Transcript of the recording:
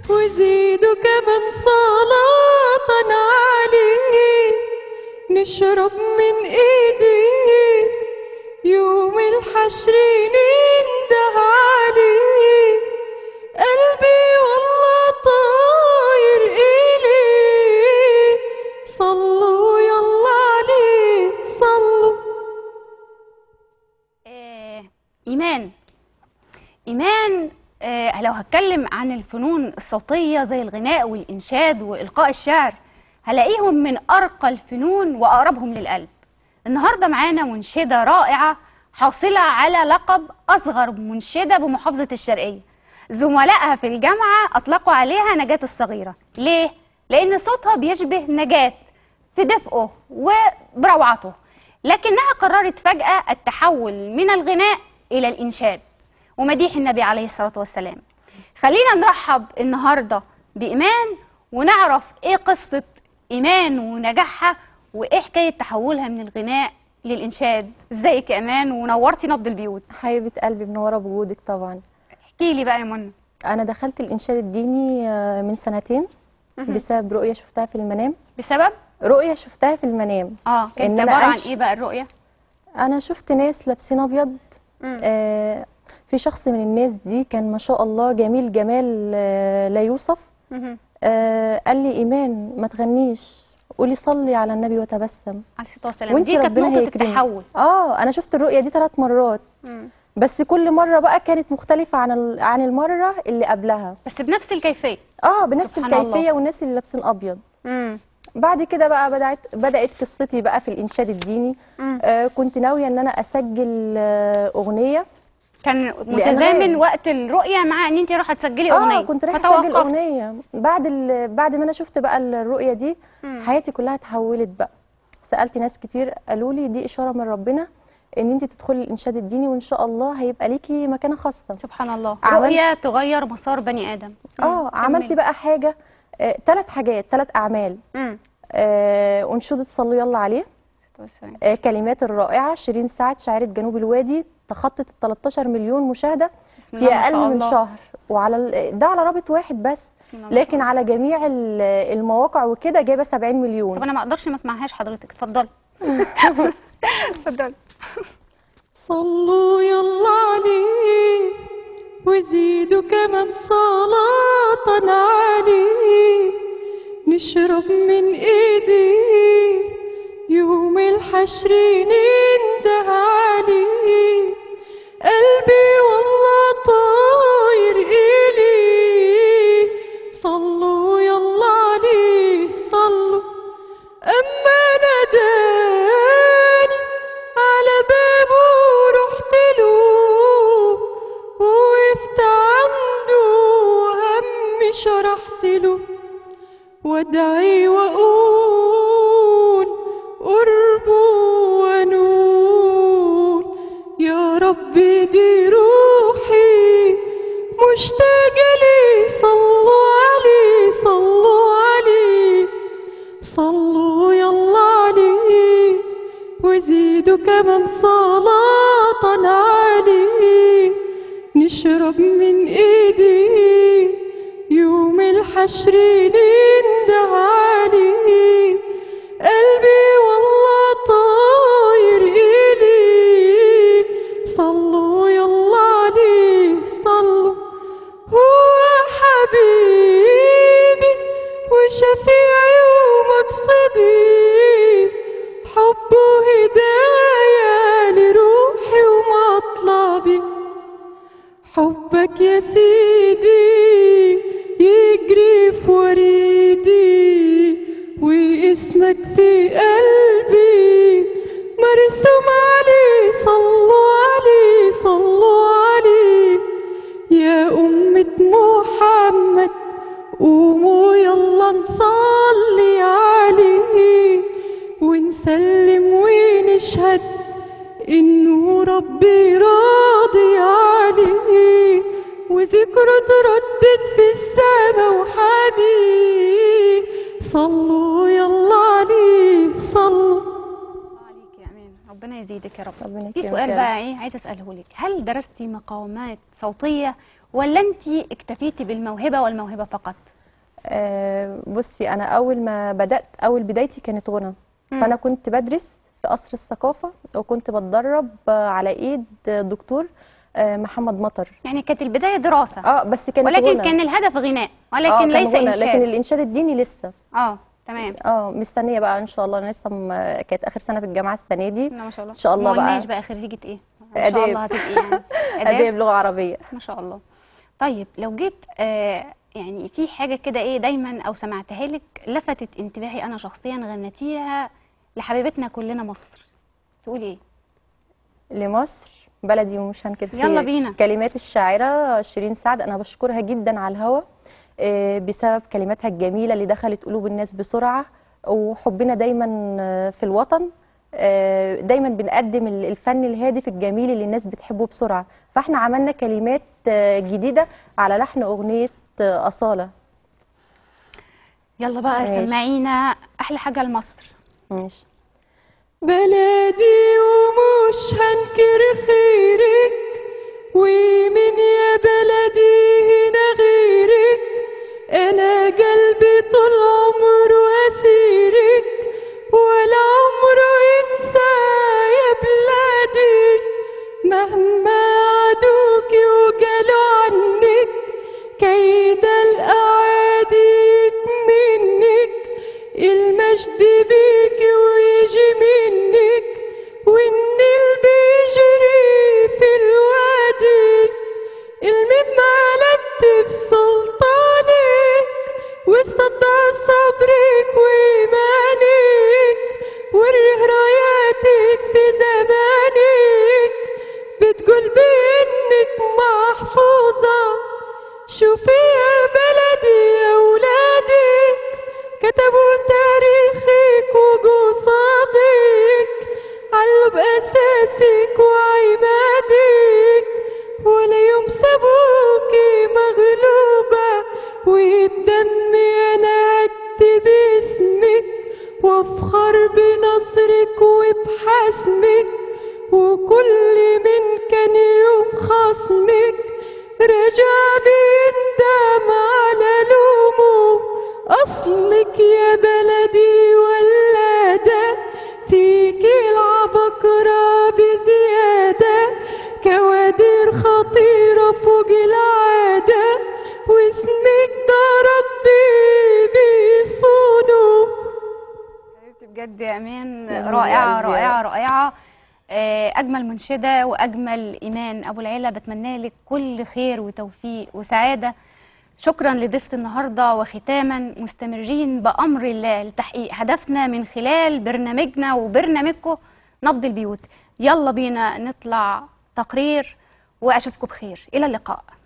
وزيدوا كمان صلاة عليه نشرب من ايديه يوم الحشر ننده عليه قلبي والله طاير إليه صلوا يلا عليه صلوا آه، إيمان إيمان آه، لو هتكلم عن الفنون الصوتية زي الغناء والإنشاد وإلقاء الشعر هلاقيهم من أرقى الفنون وأقربهم للقلب النهاردة معانا منشدة رائعة حاصلة على لقب أصغر منشدة بمحافظة الشرقية زملائها في الجامعة أطلقوا عليها نجاة الصغيرة ليه؟ لأن صوتها بيشبه نجاة في دفئه وبروعته لكنها قررت فجأة التحول من الغناء إلى الإنشاد ومديح النبي عليه الصلاة والسلام خلينا نرحب النهاردة بإيمان ونعرف إيه قصة إيمان ونجاحها وإيه حكاية تحولها من الغناء للإنشاد إزيك يا إيمان ونورتي نبض البيوت حبيبة قلبي منورة بوجودك طبعا احكي لي بقى يا منى أنا دخلت الإنشاد الديني آه، من سنتين بسبب رؤية شفتها في المنام بسبب رؤية شفتها في المنام اه كانت إن أنا عبارة عن أمشي- إيه بقى الرؤية أنا شفت ناس لابسين أبيض مم. آه في شخص من الناس دي كان ما شاء الله جميل جمال آه لا يوصف مهم. آه قال لي إيمان ما تغنيش قولي صلي على النبي وتبسم عليه الصلاة والسلام وانت دي كانت ربنا نقطة هيكرمك التحول اه انا شفت الرؤيه دي ثلاث مرات مم. بس كل مره بقى كانت مختلفه عن ال- عن المره اللي قبلها بس بنفس الكيفية اه بنفس سبحان الله. الكيفيه والناس اللي لابسين ابيض مم. بعد كده بقى بدات بدات قصتي بقى في الانشاد الديني مم. آه كنت ناويه ان انا اسجل آه اغنيه كان متزامن وقت الرؤية مع ان انت رايحة تسجلي اغنية اه كنت رايحه اسجل فتوقفتي. اغنيه بعد ال... بعد ما انا شفت بقى الرؤيه دي مم. حياتي كلها اتحولت بقى سالت ناس كتير قالوا لي دي اشاره من ربنا ان انت تدخلي الانشاد الديني وان شاء الله هيبقى ليكي مكانه خاصه سبحان الله عملت- رؤية تغير مسار بني ادم اه مم. عملت كملي. بقى حاجه ثلاث حاجات ثلاث اعمال مم. آه انشوده صلوا يلا عليه والسلام. آه كلمات الرائعه شيرين سعد شاعره جنوب الوادي تخطت ال 13 مليون مشاهده بسم في الله ما اقل شاء من الله. شهر وعلى ال- ده على رابط واحد بس بسم الله ما شاء لكن على جميع ال- المواقع وكده جايبه 70 طب مليون انا ما اقدرش ما اسمعهاش حضرتك اتفضلي اتفضلي صلوا يلا عليه وزيدوا كمان صلاة عليه نشرب من ايديه يوم الحشر ننده عليه قلبي والله طاير إليه صلوا يلا عليه صلوا أما ناداني على بابه رحت له وقفت عنده وهمي شرحت له وادعي واقول قربه ونول يا ربي دي روحي مشتاقة ليه صلوا عليه صلوا عليه صلوا يلا عليه وزيدوا كمان صلاة عليه نشرب من ايديه يوم الحشر ننده عليه قلبي والله طاير إليه صلوا يلا عليه صلوا هو حبيبي وشفيعي ومقصدي حبه هدايا لروحي ومطلبي حبك يا سيدي يجري في وريدي واسمك في قلبي مرسوم عليه صلوا عليه صلوا عليه يا أمة محمد قوموا يلا نصلي عليه ونسلم ونشهد إنه ربي راضي عليه وذكره تردد في السما وحبيب صلوا يلا عليه صلوا الله عليك يا امان ربنا يزيدك يا رب ربنا في يكرمك سؤال يا بقى ايه عايزه اساله لك هل درستي مقاومات صوتيه ولا انت اكتفيتي بالموهبه والموهبه فقط آه، بصي انا اول ما بدات اول بدايتي كانت غنى مم. فانا كنت بدرس في قصر الثقافه وكنت بتدرب آه، على ايد دكتور آه، محمد مطر يعني كانت البدايه دراسه اه بس كانت ولكن غنى. كان الهدف غناء آه، ولكن كان ليس غنى، انشاد لكن الانشاد الديني لسه اه تمام اه مستنيه بقى ان شاء الله انا لسه م- كانت اخر سنه في الجامعه السنه دي لا ما شاء الله إن شاء الله ما قلناش بقى. بقى خريجه ايه ان شاء آداب. الله هتبقي يعني اداب لغه عربيه ما شاء الله طيب لو جيت آه يعني في حاجه كده ايه دايما او سمعتها لك لفتت انتباهي انا شخصيا غنتيها لحبيبتنا كلنا مصر تقولي ايه لمصر بلدي ومش هنكر فيه يلا بينا. كلمات الشاعرة شيرين سعد أنا بشكرها جدا على الهوا آه، بسبب كلماتها الجميلة اللي دخلت قلوب الناس بسرعة وحبنا دايما آه، في الوطن آه، دايما بنقدم ال- الفن الهادف الجميل اللي الناس بتحبه بسرعة فاحنا عملنا كلمات آه، جديدة على لحن أغنية آه، أصالة يلا بقى ماشي. سمعينا احلى حاجه لمصر ماشي بلدي ومش هنكر خيرك ومن يا بلدي هنا غيرك انا قلبي طول عمره اسيرك ولا عمره ينسى يا بلادي مهما عدوكي وقالوا عنك كيد الاعادي منك المجد بيك ويجي منك والنيل بيجري في الوادي الميم ملكت بسلطانك واستطاع صبرك وإيمانك ورهراياتك في زمانك بتقول بإنك محفوظة شوفي يا بلدي يا ولادك كتبوا تاريخك وقصادك علوا بأساسك وعمادك ولا يوم سابوكي مغلوبة وبدمي أنا هكتب اسمك وافخر بنصرك وبحسمك وكل من كان يوم خصمك رجع بيندم على لومه أصلك يا بلدي ولادة فيكي العبقرة بزيادة كوادر خطيرة فوق العادة واسمك ده ربي بيصونه حبيبتي بجد يا امان تسلمي يا رائعه قلبي يا رائعه رب. رائعه آه، اجمل منشده واجمل ايمان ابو العيله بتمنى لك كل خير وتوفيق وسعاده شكرا لضيفة النهارده وختاما مستمرين بامر الله لتحقيق هدفنا من خلال برنامجنا وبرنامجكم نبض البيوت يلا بينا نطلع تقرير واشوفكم بخير الى اللقاء